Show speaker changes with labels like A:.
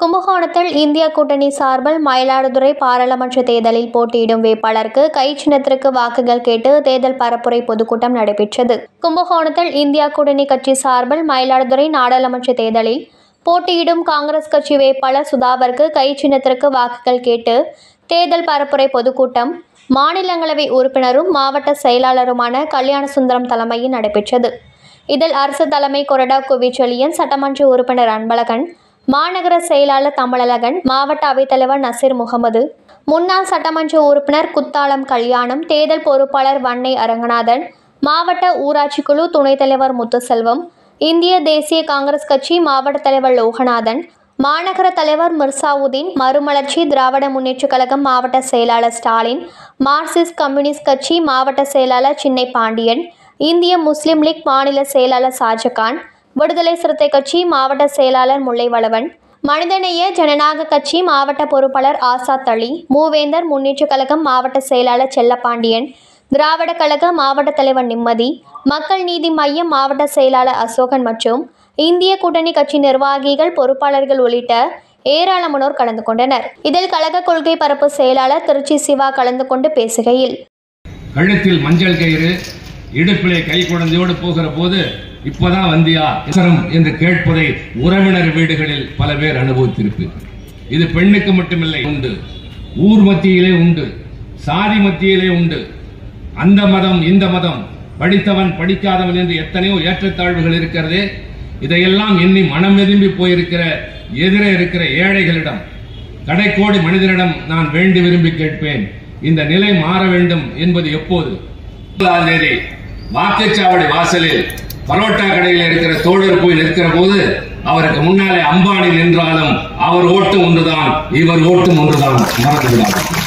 A: கும்பகோணத்தில் இந்திய கூட்டணி சார்பில் மயிலாடுதுறை பாராளுமன்ற தேர்தலில் போட்டியிடும் வேட்பாளருக்கு கை சின்னத்திற்கு வாக்குகள் கேட்டு தேர்தல் பரப்புரை பொதுக்கூட்டம் நடைபெற்றது கும்பகோணத்தில் இந்தியா கூட்டணி கட்சி சார்பில் மயிலாடுதுறை நாடாளுமன்ற தேர்தலில் போட்டியிடும் காங்கிரஸ் கட்சி வேட்பாளர் சுதாகருக்கு கை சின்னத்திற்கு வாக்குகள் கேட்டு தேர்தல் பரப்புரை பொதுக்கூட்டம் மாநிலங்களவை உறுப்பினரும் மாவட்ட செயலாளருமான கல்யாண சுந்தரம் தலைமையில் நடைபெற்றது இதில் அரசு தலைமை கொறடா குவிச்செழியன் சட்டமன்ற உறுப்பினர் அன்பழகன் மாநகர செயலாளர் தமிழழகன் மாவட்ட அவைத்தலைவர் நசீர் முகமது முன்னாள் சட்டமன்ற உறுப்பினர் குத்தாலம் கல்யாணம் தேர்தல் பொறுப்பாளர் வன்னை அரங்கநாதன் மாவட்ட ஊராட்சி குழு துணைத் தலைவர் முத்துசெல்வம் இந்திய தேசிய காங்கிரஸ் கட்சி மாவட்ட தலைவர் லோகநாதன் மாநகர தலைவர் மிர்சாவுதீன் மறுமலர்ச்சி திராவிட முன்னேற்றக் கழகம் மாவட்ட செயலாளர் ஸ்டாலின் மார்க்சிஸ்ட் கம்யூனிஸ்ட் கட்சி மாவட்ட செயலாளர் சின்னை பாண்டியன் இந்திய முஸ்லிம் லீக் மாநில செயலாளர் ஷாஜகான் விடுதலை சிறுத்தை கட்சி மாவட்ட செயலாளர் முல்லைவளவன் மனிதநேய ஜனநாயக கட்சி மாவட்ட பொறுப்பாளர் ஆசாத் அலி மூவேந்தர் முன்னேற்றக் கழகம் மாவட்ட செயலாளர் செல்லப்பாண்டியன் திராவிட கழக மாவட்ட தலைவர் நிம்மதி மக்கள் நீதி மையம் மாவட்ட செயலாளர் அசோகன் மற்றும் இந்திய கூட்டணி கட்சி நிர்வாகிகள் பொறுப்பாளர்கள் உள்ளிட்ட ஏராளமானோர் கலந்து கொண்டனர் இதில் கழக கொள்கை பரப்பு செயலாளர் திருச்சி சிவா கலந்து கொண்டு பேசுகையில்
B: கழுத்தில் மஞ்சள் கயிறு இடுப்பிலே கை குழந்தையோடு போகிற போது இப்பதான் வந்தியா அவசரம் என்று கேட்பதை உறவினர் வீடுகளில் பல பேர் அனுபவித்திருப்பீர்கள் இது பெண்ணுக்கு மட்டுமில்லை உண்டு ஊர் மத்தியிலே உண்டு சாதி மத்தியிலே உண்டு அந்த மதம் இந்த மதம் படித்தவன் படிக்காதவன் என்று எத்தனையோ ஏற்றத்தாழ்வுகள் இருக்கிறதே இதையெல்லாம் எண்ணி மனம் வெதும்பி போயிருக்கிற எதிரே இருக்கிற ஏழைகளிடம் கடைக்கோடி மனிதனிடம் நான் வேண்டி விரும்பி கேட்பேன் இந்த நிலை மாற வேண்டும் என்பது எப்போது முதலாம் தேதி வாக்குச்சாவடி வாசலில் பரோட்டா கடையில் இருக்கிற தோழர் போய் நிற்கிற போது அவருக்கு முன்னாலே அம்பானி நின்றாலும் அவர் ஓட்டும் ஒன்றுதான் இவர் ஓட்டும் ஒன்றுதான் மறந்து விடாது